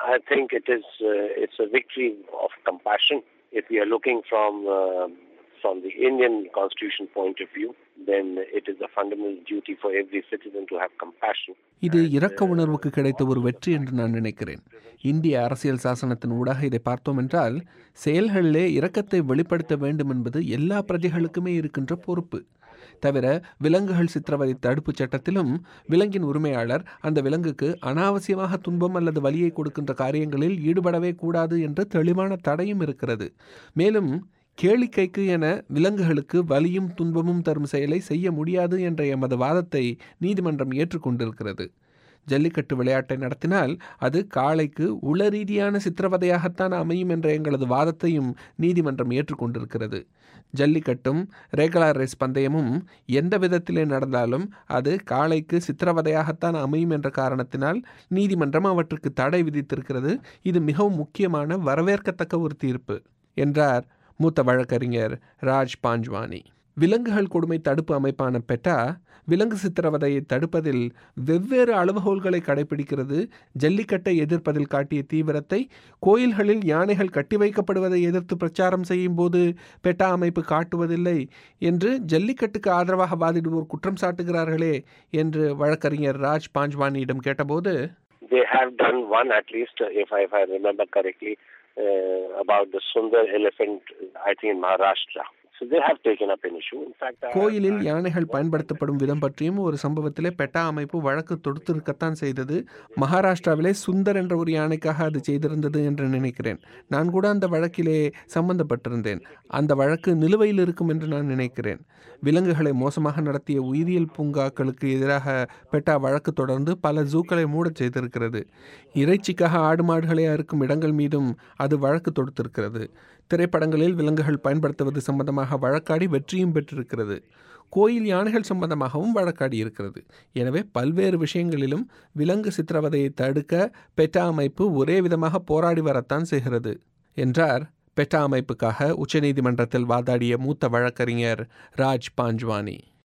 I think it is uh, it's a victory of compassion. If we are looking from uh, from the Indian constitution point of view, then it is a fundamental duty for every citizen to have compassion. இது இரக்க உணர்வுக்கு கிடைத்த ஒரு வெற்றி என்று நான் நினைக்கிறேன் இந்திய அரசியல் சாசனத்தின் ஊடாக இதை பார்த்தோம் என்றால் செயல்களிலே இரக்கத்தை வெளிப்படுத்த வேண்டும் என்பது எல்லா பிரஜைகளுக்குமே இருக்கின்ற பொறுப்பு தவிர விலங்குகள் சித்திரவதை தடுப்புச் சட்டத்திலும் விலங்கின் உரிமையாளர் அந்த விலங்குக்கு அனாவசியமாக துன்பம் அல்லது வலியை கொடுக்கின்ற காரியங்களில் ஈடுபடவே கூடாது என்ற தெளிவான தடையும் இருக்கிறது மேலும் கேளிக்கைக்கு என விலங்குகளுக்கு வலியும் துன்பமும் தரும் செயலை செய்ய முடியாது என்ற எமது வாதத்தை நீதிமன்றம் ஏற்றுக்கொண்டிருக்கிறது ஜல்லிக்கட்டு விளையாட்டை நடத்தினால் அது காளைக்கு உள ரீதியான சித்திரவதையாகத்தான் அமையும் என்ற எங்களது வாதத்தையும் நீதிமன்றம் ஏற்றுக்கொண்டிருக்கிறது ஜல்லிக்கட்டும் ரேகலார் ரேஸ் பந்தயமும் எந்த விதத்திலே நடந்தாலும் அது காளைக்கு சித்திரவதையாகத்தான் அமையும் என்ற காரணத்தினால் நீதிமன்றம் அவற்றுக்கு தடை விதித்திருக்கிறது இது மிகவும் முக்கியமான வரவேற்கத்தக்க ஒரு தீர்ப்பு என்றார் மூத்த வழக்கறிஞர் ராஜ் பாஞ்ச்வானி விலங்குகள் கொடுமை தடுப்பு அமைப்பான பெட்டா விலங்கு சித்திரவதையை தடுப்பதில் வெவ்வேறு அளவுகோல்களை கடைபிடிக்கிறது ஜல்லிக்கட்டை எதிர்ப்பதில் காட்டிய தீவிரத்தை கோயில்களில் யானைகள் கட்டி வைக்கப்படுவதை எதிர்த்து பிரச்சாரம் செய்யும் போது பெட்டா அமைப்பு காட்டுவதில்லை என்று ஜல்லிக்கட்டுக்கு ஆதரவாக வாதிடுவோர் குற்றம் சாட்டுகிறார்களே என்று வழக்கறிஞர் ராஜ் பாஞ்ச்வானியிடம் கேட்டபோது They have done one at least, uh, if I, if I remember correctly, uh, about the Sundar elephant, I think in Maharashtra. So they have taken up an issue. In fact, I- கோயிலில் யானைகள் பயன்படுத்தப்படும் விதம் பற்றியும் ஒரு சம்பவத்திலே பெட்டா அமைப்பு வழக்கு தொடுத்திருக்கத்தான் செய்தது மகாராஷ்டிராவிலே சுந்தர் என்ற ஒரு யானைக்காக அது செய்திருந்தது என்று நினைக்கிறேன் நான் கூட அந்த வழக்கிலே சம்பந்தப்பட்டிருந்தேன் அந்த வழக்கு நிலுவையில் இருக்கும் என்று நான் நினைக்கிறேன் விலங்குகளை மோசமாக நடத்திய உயிரியல் பூங்காக்களுக்கு எதிராக பெட்டா வழக்கு தொடர்ந்து பல ஜூக்களை மூடச் செய்திருக்கிறது இறைச்சிக்காக ஆடு மாடுகளை அறுக்கும் இடங்கள் மீதும் அது வழக்கு தொடுத்திருக்கிறது திரைப்படங்களில் விலங்குகள் பயன்படுத்துவது சம்பந்தமாக வழக்காடி வெற்றியும் பெற்றிருக்கிறது கோயில் யானைகள் சம்பந்தமாகவும் வழக்காடி இருக்கிறது எனவே பல்வேறு விஷயங்களிலும் விலங்கு சித்திரவதையை தடுக்க பெட்டா அமைப்பு ஒரே விதமாக போராடி வரத்தான் செய்கிறது என்றார் பெட்டா அமைப்புக்காக உச்சநீதிமன்றத்தில் வாதாடிய மூத்த வழக்கறிஞர் ராஜ் பாஞ்ச்வானி